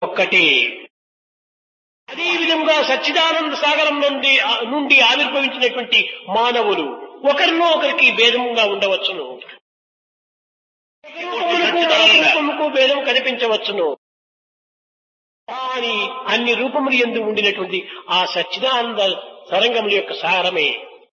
ఒక్కటే అదే విధంగా సచ్చిదానంద సాగరం నుండి నుండి ఆవిర్భవించినటువంటి మానవులు ఒకరిలో ఒకరికి భేదముగా ఉండవచ్చును రూపముకు భేదం కనిపించవచ్చును కానీ అన్ని రూపములు ఎందు ఉండినటువంటి ఆ సచ్చిదానంద తరంగముల యొక్క సారమే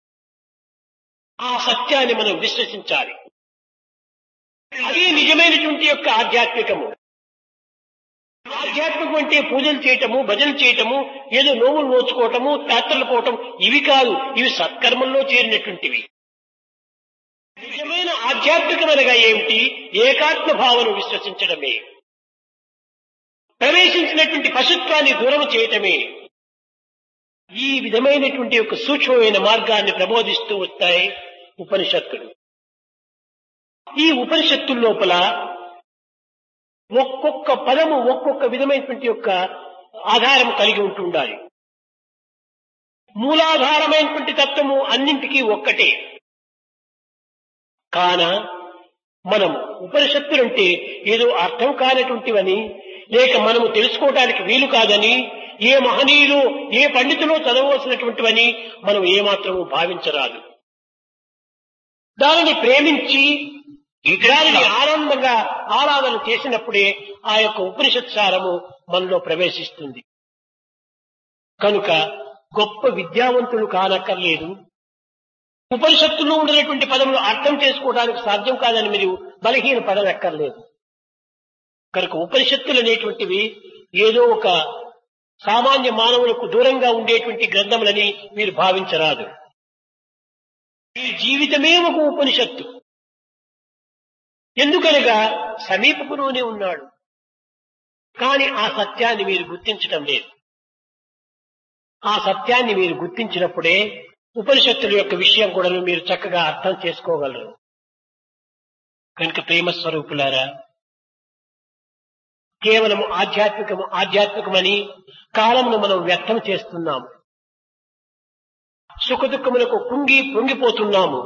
ఆ సత్యాన్ని మనం విశ్వసించాలి అది నిజమైనటువంటి యొక్క ఆధ్యాత్మికము ఆధ్యాత్మికం అంటే పూజలు చేయటము భజనలు చేయటము ఏదో నోములు నోచుకోవటము యాత్రలు పోవటం ఇవి కాదు ఇవి సత్కర్మంలో చేరినటువంటివి నిజమైన ఆధ్యాత్మికమనగా ఏమిటి ఏకాత్మ భావను విశ్వసించడమే ప్రవేశించినటువంటి పశుత్వాన్ని దూరం చేయటమే ఈ విధమైనటువంటి ఒక సూక్ష్మమైన మార్గాన్ని ప్రబోధిస్తూ వస్తాయి ఉపనిషత్తులు ఈ ఉపనిషత్తుల లోపల ఒక్కొక్క పదము ఒక్కొక్క విధమైనటువంటి యొక్క ఆధారం కలిగి ఉంటుండాలి మూలాధారమైనటువంటి తత్వము అన్నింటికీ ఒక్కటే కాన మనము ఉపనిషత్తులంటే ఏదో అర్థం కానటువంటివని లేక మనము తెలుసుకోవడానికి వీలు కాదని ఏ మహనీయులు ఏ పండితులు చదవవలసినటువంటివని మనం ఏమాత్రము భావించరాదు దానిని ప్రేమించి దానిని ఆనందంగా ఆరాధన చేసినప్పుడే ఆ యొక్క ఉపనిషత్ సారము మనలో ప్రవేశిస్తుంది కనుక గొప్ప విద్యావంతులు కానక్కర్లేదు ఉపనిషత్తులో ఉండినటువంటి పదములు అర్థం చేసుకోవడానికి సాధ్యం కాదని మీరు బలహీన పడనక్కర్లేదు కనుక ఉపనిషత్తులు అనేటువంటివి ఏదో ఒక సామాన్య మానవులకు దూరంగా ఉండేటువంటి గ్రంథములని మీరు భావించరాదు ఈ జీవితమే ఒక ఉపనిషత్తు ఎందుకనగా సమీపకులోనే ఉన్నాడు కానీ ఆ సత్యాన్ని మీరు గుర్తించటం లేదు ఆ సత్యాన్ని మీరు గుర్తించినప్పుడే ఉపనిషత్తుల యొక్క విషయం కూడా మీరు చక్కగా అర్థం చేసుకోగలరు కనుక ప్రేమ స్వరూపులారా కేవలం ఆధ్యాత్మికము ఆధ్యాత్మికమని కాలమును మనం వ్యక్తం చేస్తున్నాము సుఖదుఖములకు కుంగి పొంగిపోతున్నాము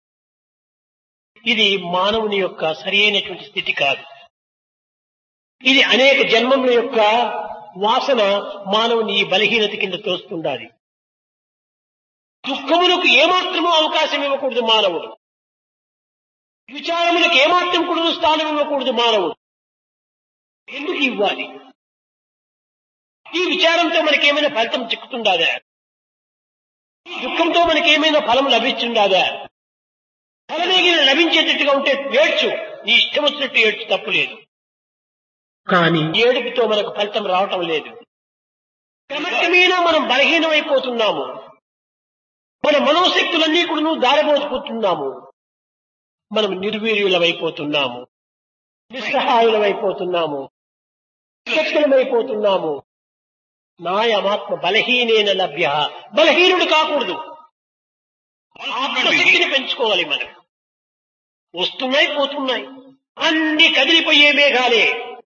ఇది మానవుని యొక్క సరి అయినటువంటి స్థితి కాదు ఇది అనేక జన్మముల యొక్క వాసన మానవుని ఈ బలహీనత కింద తోస్తుండాలి దుఃఖములకు ఏమాత్రమూ అవకాశం ఇవ్వకూడదు మానవుడు విచారములకు ఏమాత్రం కూడా స్థానం ఇవ్వకూడదు మానవుడు ఎందుకు ఇవ్వాలి ఈ విచారంతో మనకేమైనా ఫలితం చిక్కుతుండాదా ఈ దుఃఖంతో మనకేమైనా ఫలం లభిస్తుండాదా ఫలమేగిన లభించేటట్టుగా ఉంటే ఏడ్చు నీ ఇష్టం వచ్చినట్టు ఏడ్చు తప్పులేదు కానీ ఏడుపుతో మనకు ఫలితం రావటం లేదు క్రమక్రమేణా మనం బలహీనమైపోతున్నాము మన మనోశక్తులన్నీ కూడా దారబోసిపోతున్నాము మనం నిర్వీర్యులమైపోతున్నాము నిస్సహాయులమైపోతున్నాము శక్తులమైపోతున్నాము నాయమాత్మ బలహీనేన లభ్య బలహీనుడు కాకూడదు ఆత్మశక్తిని పెంచుకోవాలి మనం వస్తున్నాయి పోతున్నాయి అన్ని కదిలిపోయే మేఘాలే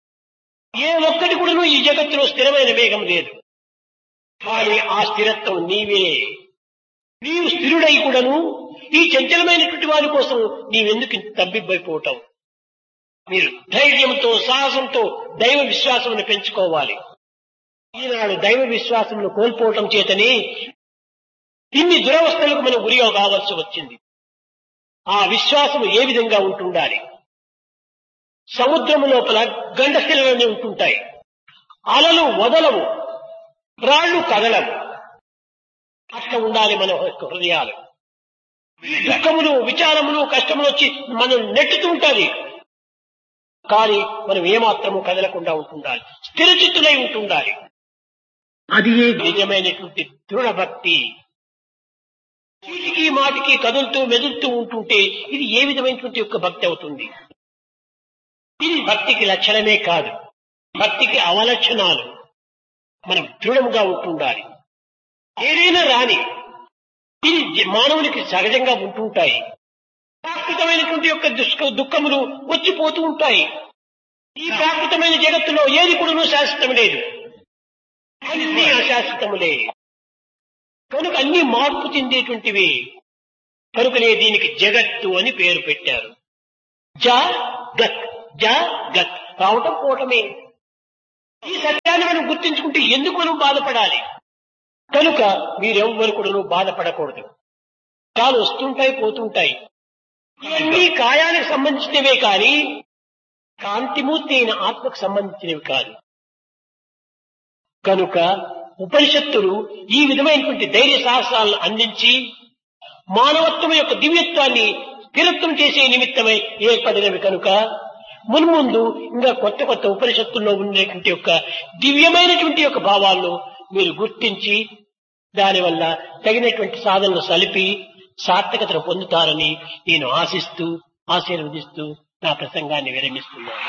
ఏ ఒక్కటి కూడా ఈ జగత్తులో స్థిరమైన మేఘం లేదు కానీ ఆ స్థిరత్వం నీవే నీవు స్థిరుడై కూడాను ఈ చంచలమైనటువంటి వారి కోసం నీవెందుకు ఇంత తబ్బిబ్బైపోవటం మీరు ధైర్యంతో సాహసంతో దైవ విశ్వాసమును పెంచుకోవాలి ఈనాడు దైవ విశ్వాసమును కోల్పోవటం చేతనే ఇన్ని దురవస్థలకు మనం గురి కావాల్సి వచ్చింది ఆ విశ్వాసము ఏ విధంగా ఉంటుండాలి సముద్రము లోపల గండశిలలోనే ఉంటుంటాయి అలలు వదలవు రాళ్లు కదలవు అట్లా ఉండాలి మన యొక్క హృదయాలు దుఃఖములు విచారములు కష్టములు వచ్చి మనం నెట్టుతూ ఉండాలి కానీ మనం ఏమాత్రము కదలకుండా ఉంటుండాలి స్థిరచిత్తులై ఉంటుండాలి అది నిజమైనటువంటి దృఢ భక్తి చీటికి మాటికి కదులుతూ మెదులుతూ ఉంటుంటే ఇది ఏ విధమైనటువంటి యొక్క భక్తి అవుతుంది ఇది భక్తికి లక్షణమే కాదు భక్తికి అవలక్షణాలు మనం దృఢంగా ఉంటుండాలి ఏదైనా రాని ఇది మానవునికి సహజంగా ఉంటుంటాయి ప్రాకృతమైనటువంటి యొక్క దుష్క దుఃఖములు వచ్చిపోతూ ఉంటాయి ఈ ప్రాకృతమైన జగత్తులో ఏది కూడా శాశ్వతం లేదు అన్ని అశాశ్వతములే కనుక అన్ని మార్పు చెందేటువంటివి కనుకనే దీనికి జగత్తు అని పేరు పెట్టారు జ గత్ జ గత్ రావటం పోవటమే ఈ సత్యాన్ని మనం గుర్తించుకుంటే ఎందుకు మనం బాధపడాలి కనుక మీరెవ్వరు కూడా బాధపడకూడదు కాలు వస్తుంటాయి పోతుంటాయి ఇవన్నీ కాయానికి సంబంధించినవే కానీ కాంతిమూర్తి అయిన ఆత్మకు సంబంధించినవి కాదు కనుక ఉపనిషత్తులు ఈ విధమైనటువంటి ధైర్య సాహసాలను అందించి మానవత్వం యొక్క దివ్యత్వాన్ని స్థిరత్వం చేసే నిమిత్తమై ఏర్పడినవి కనుక మున్ముందు ఇంకా కొత్త కొత్త ఉపనిషత్తుల్లో ఉండేటువంటి యొక్క దివ్యమైనటువంటి యొక్క భావాలను మీరు గుర్తించి దానివల్ల తగినటువంటి సాధనలు సలిపి సార్థకతను పొందుతారని నేను ఆశిస్తూ ఆశీర్వదిస్తూ నా ప్రసంగాన్ని విరమిస్తున్నాను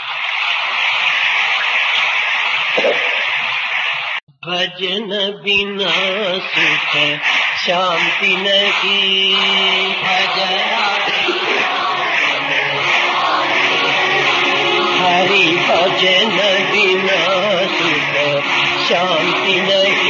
భజన బినా సుఖ శాంతి నహి హరి భజన బినా సుఖ శాంతి నహి